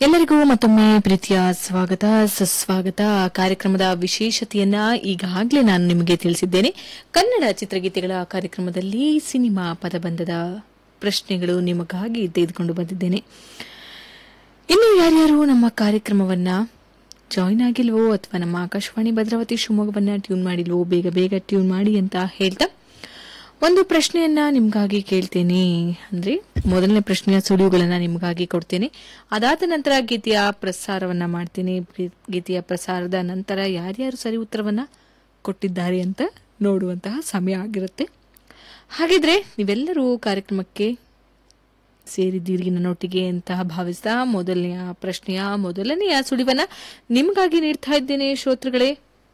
ಎಲ್ಲರಿಗೂ ಮತ್ತೊಮ್ಮೆ ಪ್ರೀತಿಯ ಸ್ವಾಗತ ಸುಸ್ವಾಗತ ಕಾರ್ಯಕ್ರಮದ ವಿಶೇಷತೆಯನ್ನ ಈಗಾಗಲೇ ನಾನು ನಿಮಗೆ ತಿಳಿಸಿದ್ದೇನೆ ಕನ್ನಡ ಚಿತ್ರಗೀತೆಗಳ ಕಾರ್ಯಕ್ರಮದಲ್ಲಿ ಸಿನಿಮಾ ಪದಬಂಧದ ಪ್ರಶ್ನೆಗಳು ನಿಮಗಾಗಿ ತೆಗೆದುಕೊಂಡು ಬಂದಿದ್ದೇನೆ ಇನ್ನು ಯಾರ್ಯಾರು ನಮ್ಮ ಕಾರ್ಯಕ್ರಮವನ್ನ ಜಾಯಿನ್ ಆಗಿಲ್ವೋ ಅಥವಾ ನಮ್ಮ ಆಕಾಶವಾಣಿ ಭದ್ರಾವತಿ ಶಿವಮೊಗ್ಗವನ್ನ ಟ್ಯೂನ್ ಮಾಡಿಲ್ವೋ ಬೇಗ ಬೇಗ ಟ್ಯೂನ್ ಮಾಡಿ ಅಂತ ಹೇಳ್ತಾ ಒಂದು ಪ್ರಶ್ನೆಯನ್ನ ನಿಮ್ಗಾಗಿ ಕೇಳ್ತೇನೆ ಅಂದ್ರೆ ಮೊದಲನೇ ಪ್ರಶ್ನೆಯ ಸುಳಿವುಗಳನ್ನ ನಿಮ್ಗಾಗಿ ಕೊಡ್ತೇನೆ ಅದಾದ ನಂತರ ಗೀತೆಯ ಪ್ರಸಾರವನ್ನ ಮಾಡ್ತೇನೆ ಗೀ- ಗೀತೆಯ ಪ್ರಸಾರದ ನಂತರ ಯಾರ್ಯಾರು ಸರಿ ಉತ್ತರವನ್ನ ಕೊಟ್ಟಿದ್ದಾರೆ ಅಂತ ನೋಡುವಂತಹ ಸಮಯ ಆಗಿರುತ್ತೆ ಹಾಗಿದ್ರೆ ನೀವೆಲ್ಲರೂ ಕಾರ್ಯಕ್ರಮಕ್ಕೆ ಸೇರಿದ್ದೀರಿ ನನ್ನೊಟ್ಟಿಗೆ ಅಂತ ಭಾವಿಸ್ತಾ ಮೊದಲನೆಯ ಪ್ರಶ್ನೆಯ ಮೊದಲನೆಯ ಸುಳಿವನ್ನ ನಿಮಗಾಗಿ ನೀಡ್ತಾ ಇದ್ದೇನೆ ಶ್ರೋತೃಗಳೇ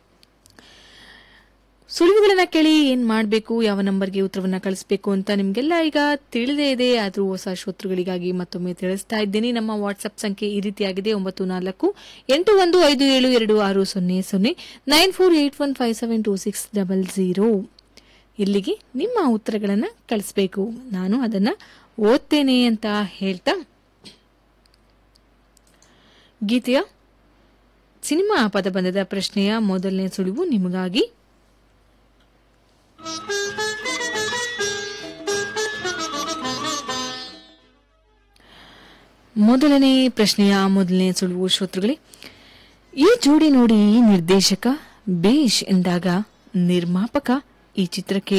ಸುಳಿವುಗಳನ್ನ ಕೇಳಿ ಏನ್ ಮಾಡಬೇಕು ಯಾವ ನಂಬರ್ಗೆ ಉತ್ತರವನ್ನ ಕಳಿಸಬೇಕು ಅಂತ ನಿಮ್ಗೆಲ್ಲ ಈಗ ತಿಳಿದೇ ಇದೆ ಆದ್ರೂ ಹೊಸ ಶ್ರೋತೃಗಳಿಗಾಗಿ ಮತ್ತೊಮ್ಮೆ ತಿಳಿಸ್ತಾ ಇದ್ದೀನಿ ನಮ್ಮ ವಾಟ್ಸ್ಆಪ್ ಸಂಖ್ಯೆ ಈ ರೀತಿಯಾಗಿದೆ ಒಂಬತ್ತು ನಾಲ್ಕು ಎಂಟು ಒಂದು ಐದು ಏಳು ಎರಡು ಆರು ಸೊನ್ನೆ ಸೊನ್ನೆ nine four eight one five seven two six double zero ಇಲ್ಲಿಗೆ ನಿಮ್ಮ ಉತ್ತರಗಳನ್ನ ಕಳಿಸ್ಬೇಕು ನಾನು ಅದನ್ನ ಓದ್ತೇನೆ ಅಂತ ಹೇಳ್ತಾ ಗೀತೆಯ ಸಿನಿಮಾ ಪದಬಂಧದ ಪ್ರಶ್ನೆಯ ಮೊದಲನೇ ಸುಳಿವು ನಿಮಗಾಗಿ ಮೊದಲನೇ ಪ್ರಶ್ನೆಯ ಮೊದಲನೇ ಸುಳುವು ಶ್ರೋತೃಗಳೇ ಈ ಜೋಡಿ ನೋಡಿ ನಿರ್ದೇಶಕ ಬೇಷ್ ಎಂದಾಗ ನಿರ್ಮಾಪಕ ಈ ಚಿತ್ರಕ್ಕೆ